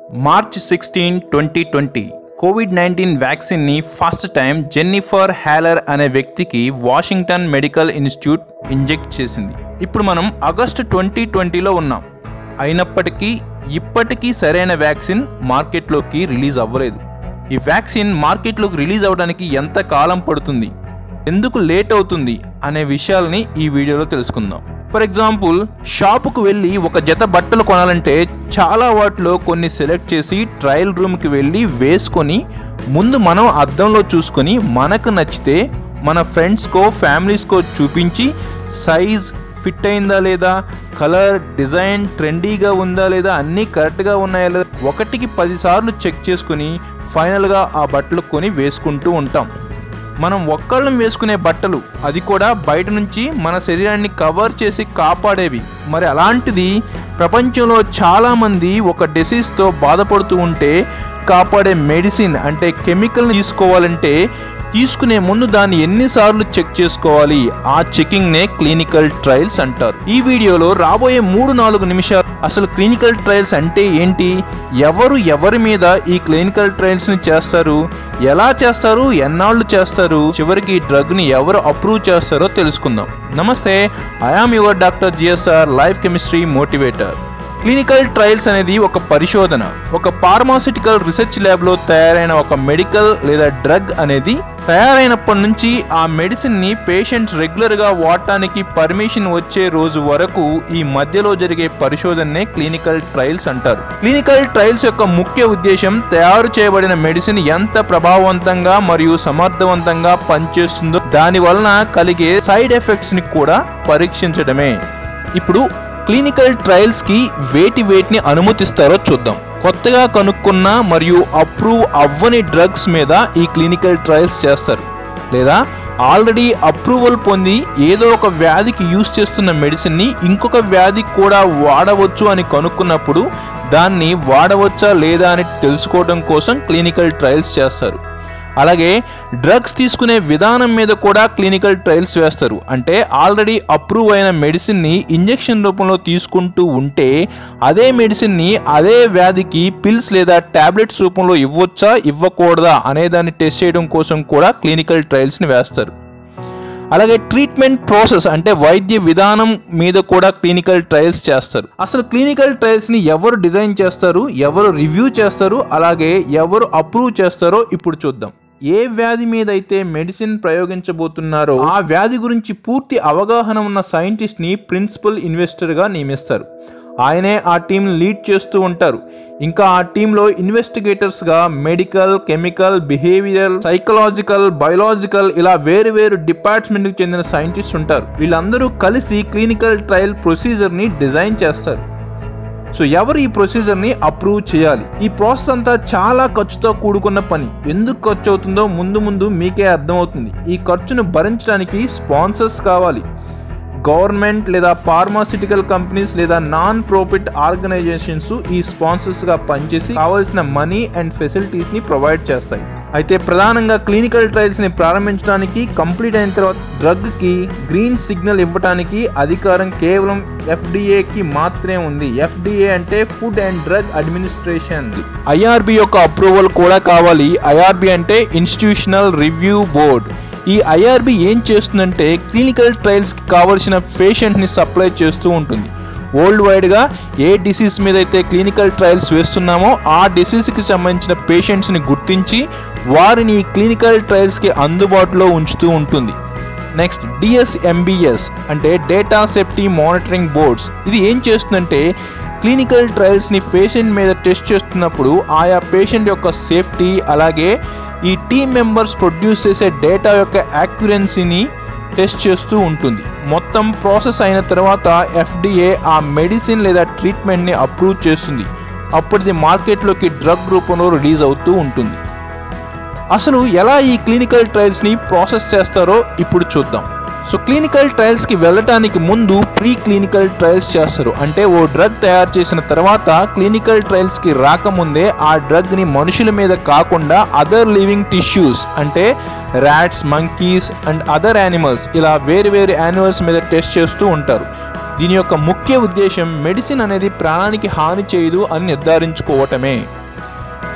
March sixteen twenty twenty covid nineteen వ్యాక్సిన్ని first time Jennifer Haller అనే వ్యక్తికి Washington medical institute inject చేసింది ఇప్పుడు మనం ఆగస్టు ట్వంటీ ట్వంటీలో ఉన్నాం అయినప్పటికీ ఇప్పటికీ సరైన వ్యాక్సిన్ మార్కెట్లోకి రిలీజ్ అవ్వలేదు ఈ వ్యాక్సిన్ మార్కెట్లోకి రిలీజ్ అవ్వడానికి ఎంత కాలం పడుతుంది ఎందుకు లేట్ అవుతుంది అనే విషయాల్ని ఈ వీడియోలో తెలుసుకుందాం ఫర్ ఎగ్జాంపుల్ షాపుకు వెళ్ళి ఒక జత బట్టలు కొనాలంటే చాలా వాటిలో కొన్ని సెలెక్ట్ చేసి ట్రయల్ రూమ్కి వెళ్ళి వేసుకొని ముందు మనం అద్దంలో చూసుకొని మనకు నచ్చితే మన ఫ్రెండ్స్కో ఫ్యామిలీస్కో చూపించి సైజ్ ఫిట్ అయిందా లేదా కలర్ డిజైన్ ట్రెండీగా ఉందా లేదా అన్నీ కరెక్ట్గా ఉన్నాయా లేదా ఒకటికి పదిసార్లు చెక్ చేసుకుని ఫైనల్గా ఆ బట్టలు కొని వేసుకుంటూ ఉంటాం మనం ఒక్కళ్ళం వేసుకునే బట్టలు అది కూడా బయట నుంచి మన శరీరాన్ని కవర్ చేసి కాపాడేవి మరి అలాంటిది ప్రపంచంలో చాలామంది ఒక డిసీజ్తో బాధపడుతూ ఉంటే కాపాడే మెడిసిన్ అంటే కెమికల్ తీసుకోవాలంటే తీసుకునే ముందు దాన్ని ఎన్నిసార్లు చెక్ చేసుకోవాలి ఆ చెకింగ్ నే క్లినికల్ ట్రయల్స్ అంటారు ఈ వీడియోలో రాబోయే మూడు నాలుగు నిమిషాలు అసలు క్లినికల్ ట్రయల్స్ అంటే ఏంటి ఎవరు ఎవరి మీద ఈ క్లినికల్ ట్రయల్స్ ని చేస్తారు ఎలా చేస్తారు ఎన్నాళ్ళు చేస్తారు చివరికి ఈ డ్రగ్ ని ఎవరు అప్రూవ్ చేస్తారో తెలుసుకుందాం నమస్తే I am your doctor GSR life chemistry motivator clinical trials అనేది ఒక పరిశోధన ఒక ఫార్మాసిటికల్ రీసెర్చ్ ల్యాబ్లో తయారైన ఒక మెడికల్ లేదా డ్రగ్ అనేది తయారైనప్పటి నుంచి ఆ మెడిసిన్ని పేషెంట్ రెగ్యులర్గా వాడటానికి పర్మిషన్ వచ్చే రోజు వరకు ఈ మధ్యలో జరిగే పరిశోధననే క్లినికల్ ట్రయల్స్ అంటారు క్లినికల్ ట్రయల్స్ యొక్క ముఖ్య ఉద్దేశం తయారు చేయబడిన మెడిసిన్ ఎంత ప్రభావవంతంగా మరియు సమర్థవంతంగా పనిచేస్తుందో దాని వలన కలిగే సైడ్ ఎఫెక్ట్స్ ని కూడా పరీక్షించడమే ఇప్పుడు క్లినికల్ ట్రయల్స్ కి వేటి వేటిని అనుమతిస్తారో చూద్దాం కొత్తగా కనుక్కున్న మరియు అప్రూవ్ అవ్వని డ్రగ్స్ మీద ఈ క్లినికల్ ట్రయల్స్ చేస్తారు లేదా ఆల్రెడీ అప్రూవల్ పొంది ఏదో ఒక వ్యాధికి యూస్ చేస్తున్న మెడిసిన్ని ఇంకొక వ్యాధికి కూడా వాడవచ్చు అని కనుక్కున్నప్పుడు దాన్ని వాడవచ్చా లేదా అని తెలుసుకోవడం కోసం క్లినికల్ ట్రయల్స్ చేస్తారు అలాగే డ్రగ్స్ తీసుకునే విధానం మీద కూడా క్లినికల్ ట్రయల్స్ వేస్తారు అంటే ఆల్రెడీ అప్రూవ్ అయిన మెడిసిన్ని ఇంజెక్షన్ రూపంలో తీసుకుంటూ ఉంటే అదే మెడిసిన్ని అదే వ్యాధికి పిల్స్ లేదా టాబ్లెట్స్ రూపంలో ఇవ్వొచ్చా ఇవ్వకూడదా అనే దాన్ని టెస్ట్ చేయడం కోసం కూడా క్లినికల్ ట్రయల్స్ని వేస్తారు అలాగే ట్రీట్మెంట్ ప్రాసెస్ అంటే వైద్య విధానం మీద కూడా క్లినికల్ ట్రయల్స్ చేస్తారు అసలు క్లినికల్ ట్రయల్స్ ని ఎవరు డిజైన్ చేస్తారు ఎవరు రివ్యూ చేస్తారు అలాగే ఎవరు అప్రూవ్ చేస్తారో ఇప్పుడు చూద్దాం ఏ వ్యాధి మీద అయితే మెడిసిన్ ప్రయోగించబోతున్నారో ఆ వ్యాధి గురించి పూర్తి అవగాహన ఉన్న సైంటిస్ట్ ని ప్రిన్సిపల్ ఇన్వెస్టర్ గా నియమిస్తారు ఆయనే ఆ టీంని లీడ్ చేస్తూ ఉంటారు ఇంకా ఆ టీంలో ఇన్వెస్టిగేటర్స్గా medical chemical behavioural psychological biological ఇలా వేరు వేరు డిపార్ట్మెంట్కి చెందిన సైంటిస్ట్ ఉంటారు వీళ్ళందరూ కలిసి క్లినికల్ ట్రయల్ ప్రొసీజర్ని డిజైన్ చేస్తారు సో ఎవరు ఈ ప్రొసీజర్ని అప్రూవ్ చేయాలి ఈ ప్రాసెస్ అంతా చాలా ఖర్చుతో కూడుకున్న పని ఎందుకు ఖర్చు అవుతుందో ముందు ముందు మీకే అర్థమవుతుంది ఈ ఖర్చును భరించడానికి స్పాన్సర్స్ కావాలి గవర్నమెంట్ లేదా ఫార్మాసిటికల్ కంపెనీస్ లేదా నాన్ ప్రాఫిట్ ఆర్గనైజేషన్స్ ఈ స్పాన్సర్స్గా పనిచేసి కావాల్సిన మనీ అండ్ ఫెసిలిటీస్ని ప్రొవైడ్ చేస్తాయి అయితే ప్రధానంగా క్లినికల్ ట్రయల్స్ని ప్రారంభించడానికి కంప్లీట్ అయిన తర్వాత డ్రగ్కి గ్రీన్ సిగ్నల్ ఇవ్వడానికి అధికారం కేవలం ఎఫ్డిఏకి మాత్రమే ఉంది ఎఫ్డిఏ అంటే food and drug administration IRB యొక్క అప్రూవల్ కూడా కావాలి ఐఆర్బి అంటే ఇన్స్టిట్యూషనల్ రివ్యూ బోర్డ్ ఈ ఐఆర్బి ఏం చేస్తుందంటే క్లినికల్ ట్రయల్స్కి కావలసిన పేషెంట్ని సప్లై చేస్తూ ఉంటుంది వరల్డ్ వైడ్గా ఏ డిసీజ్ మీద అయితే క్లినికల్ ట్రయల్స్ వేస్తున్నామో ఆ డిసీజ్కి సంబంధించిన పేషెంట్స్ని గుర్తించి వారిని క్లినికల్ ట్రయల్స్కి అందుబాటులో ఉంచుతూ ఉంటుంది నెక్స్ట్ డిఎస్ఎంబిఎస్ అంటే డేటా సేఫ్టీ మానిటరింగ్ బోర్డ్స్ ఇది ఏం చేస్తుందంటే క్లినికల్ ట్రయల్స్ని పేషెంట్ మీద టెస్ట్ చేస్తున్నప్పుడు ఆయా పేషెంట్ యొక్క సేఫ్టీ అలాగే ఈ టీమ్ మెంబర్స్ ప్రొడ్యూస్ చేసే డేటా యొక్క యాక్యురెన్సీని టెస్ట్ చేస్తూ ఉంటుంది మొత్తం ప్రాసెస్ అయిన తర్వాత ఎఫ్డిఏ ఆ మెడిసిన్ లేదా ట్రీట్మెంట్ని అప్రూవ్ చేస్తుంది అప్పటిది మార్కెట్లోకి డ్రగ్ రూపంలో రిలీజ్ అవుతూ ఉంటుంది అసలు ఎలా ఈ క్లినికల్ ట్రయల్స్ని ప్రాసెస్ చేస్తారో ఇప్పుడు చూద్దాం సో క్లినికల్ ట్రయల్స్కి వెళ్ళటానికి ముందు ప్రీ క్లినికల్ ట్రయల్స్ చేస్తారు అంటే ఓ డ్రగ్ తయారు చేసిన తర్వాత క్లినికల్ ట్రయల్స్కి రాకముందే ఆ డ్రగ్ని మనుషుల మీద కాకుండా అదర్ లివింగ్ టిష్యూస్ అంటే rats monkeys and other animals ఇలా వేరు వేరు యానిమల్స్ మీద టెస్ట్ చేస్తూ ఉంటారు దీని యొక్క ముఖ్య ఉద్దేశం మెడిసిన్ అనేది ప్రాణానికి హాని చేయదు అని నిర్ధారించుకోవటమే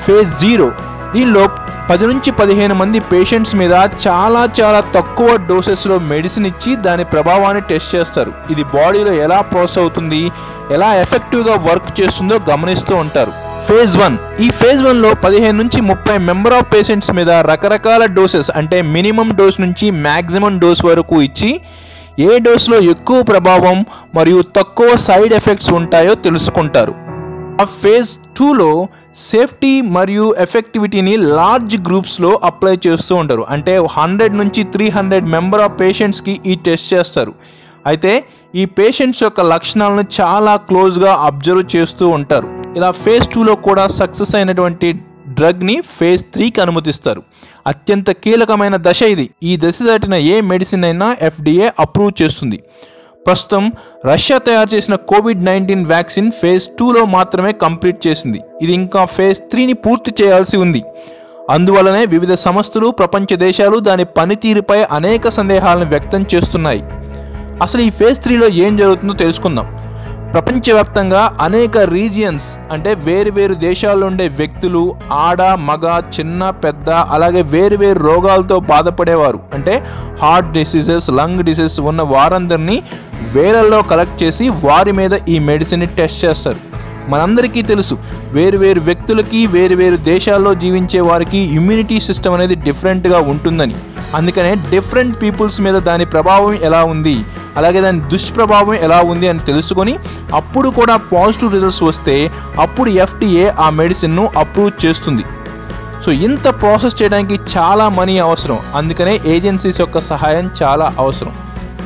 ఫేజ్ జీరో దీనిలో పది నుంచి పదిహేను మంది పేషెంట్స్ మీద చాలా చాలా తక్కువ డోసెస్లో మెడిసిన్ ఇచ్చి దాని ప్రభావాన్ని టెస్ట్ చేస్తారు ఇది బాడీలో ఎలా ప్రాసెస్ అవుతుంది ఎలా ఎఫెక్టివ్గా వర్క్ చేస్తుందో గమనిస్తూ ఉంటారు ఫేజ్ వన్ ఈ ఫేజ్ వన్లో పదిహేను నుంచి ముప్పై మెంబర్ ఆఫ్ పేషెంట్స్ మీద రకరకాల డోసెస్ అంటే మినిమం డోస్ నుంచి మ్యాక్సిమం డోస్ వరకు ఇచ్చి ఏ డోస్లో ఎక్కువ ప్రభావం మరియు తక్కువ సైడ్ ఎఫెక్ట్స్ ఉంటాయో తెలుసుకుంటారు ఆ ఫేజ్ టూలో సేఫ్టీ మరియు ఎఫెక్టివిటీని లార్జ్ గ్రూప్స్లో అప్లై చేస్తూ ఉంటారు అంటే హండ్రెడ్ నుంచి త్రీ హండ్రెడ్ మెంబర్ ఆఫ్ పేషెంట్స్కి ఈ టెస్ట్ చేస్తారు అయితే ఈ పేషెంట్స్ యొక్క లక్షణాలను చాలా క్లోజ్గా అబ్జర్వ్ చేస్తూ ఉంటారు ఇలా ఫేజ్ టూలో కూడా సక్సెస్ అయినటువంటి డ్రగ్ని ఫేజ్ త్రీకి అనుమతిస్తారు అత్యంత కీలకమైన దశ ఇది ఈ దశ దాటిన ఏ మెడిసిన్ అయినా ఎఫ్డిఏ అప్రూవ్ చేస్తుంది ప్రస్తుతం రష్యా తయారు చేసిన కోవిడ్ నైన్టీన్ వ్యాక్సిన్ ఫేజ్ టూలో మాత్రమే కంప్లీట్ చేసింది ఇది ఇంకా ఫేజ్ త్రీని పూర్తి చేయాల్సి ఉంది అందువలనే వివిధ సంస్థలు ప్రపంచ దేశాలు దాని పనితీరుపై అనేక సందేహాలను వ్యక్తం చేస్తున్నాయి అసలు ఈ ఫేజ్ త్రీలో ఏం జరుగుతుందో తెలుసుకుందాం ప్రపంచవ్యాప్తంగా అనేక రీజియన్స్ అంటే వేరు వేరు దేశాల్లో ఉండే వ్యక్తులు ఆడ మగ చిన్న పెద్ద అలాగే వేరు వేరు రోగాలతో బాధపడేవారు అంటే హార్ట్ డిసీజెస్ లంగ్ డిసీజెస్ ఉన్న వారందరినీ వేలల్లో కలెక్ట్ చేసి వారి మీద ఈ మెడిసిన్ని టెస్ట్ చేస్తారు మనందరికీ తెలుసు వేరు వేరు వ్యక్తులకి వేరు వేరు దేశాల్లో జీవించే వారికి ఇమ్యూనిటీ సిస్టమ్ అనేది డిఫరెంట్గా ఉంటుందని అందుకనే డిఫరెంట్ పీపుల్స్ మీద దాని ప్రభావం ఎలా ఉంది అలాగే దాని దుష్ప్రభావం ఎలా ఉంది అని తెలుసుకొని అప్పుడు కూడా పాజిటివ్ రిజల్ట్స్ వస్తే అప్పుడు ఎఫ్టీఏ ఆ మెడిసిన్ను అప్రూవ్ చేస్తుంది సో ఇంత ప్రాసెస్ చేయడానికి చాలా మనీ అవసరం అందుకనే ఏజెన్సీస్ యొక్క సహాయం చాలా అవసరం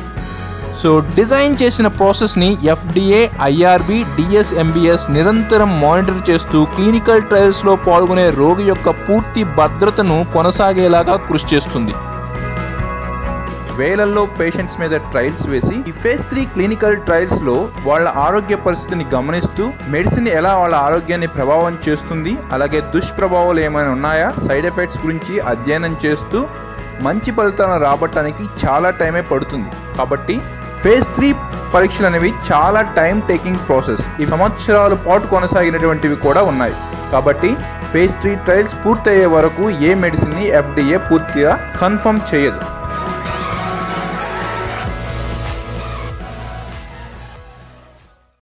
సో డిజైన్ చేసిన ప్రాసెస్ని ఎఫ్డిఏ ఐఆర్బి డిఎస్ఎంబిఎస్ నిరంతరం మానిటర్ చేస్తూ క్లినికల్ ట్రయల్స్లో పాల్గొనే రోగి యొక్క పూర్తి భద్రతను కొనసాగేలాగా కృషి చేస్తుంది వేలల్లో పేషెంట్స్ మీద ట్రయల్స్ వేసి ఈ ఫేజ్ త్రీ క్లినికల్ ట్రయల్స్ లో వాళ్ళ ఆరోగ్య పరిస్థితిని గమనిస్తూ మెడిసిన్ ఎలా వాళ్ళ ఆరోగ్యాన్ని ప్రభావం చేస్తుంది అలాగే దుష్ప్రభావాలు ఏమైనా ఉన్నాయా సైడ్ ఎఫెక్ట్స్ గురించి అధ్యయనం చేస్తూ మంచి ఫలితాలను రాబట్టడానికి చాలా టైమే పడుతుంది కాబట్టి ఫేజ్ త్రీ పరీక్షలు అనేవి చాలా టైం టేకింగ్ ప్రాసెస్ ఈ సంవత్సరాల పాటు కొనసాగినటువంటివి కూడా ఉన్నాయి కాబట్టి ఫేజ్ త్రీ ట్రయల్స్ పూర్తయ్యే వరకు ఏ మెడిసిన్ని ఎఫ్డిఏ పూర్తిగా కన్ఫర్మ్ చేయదు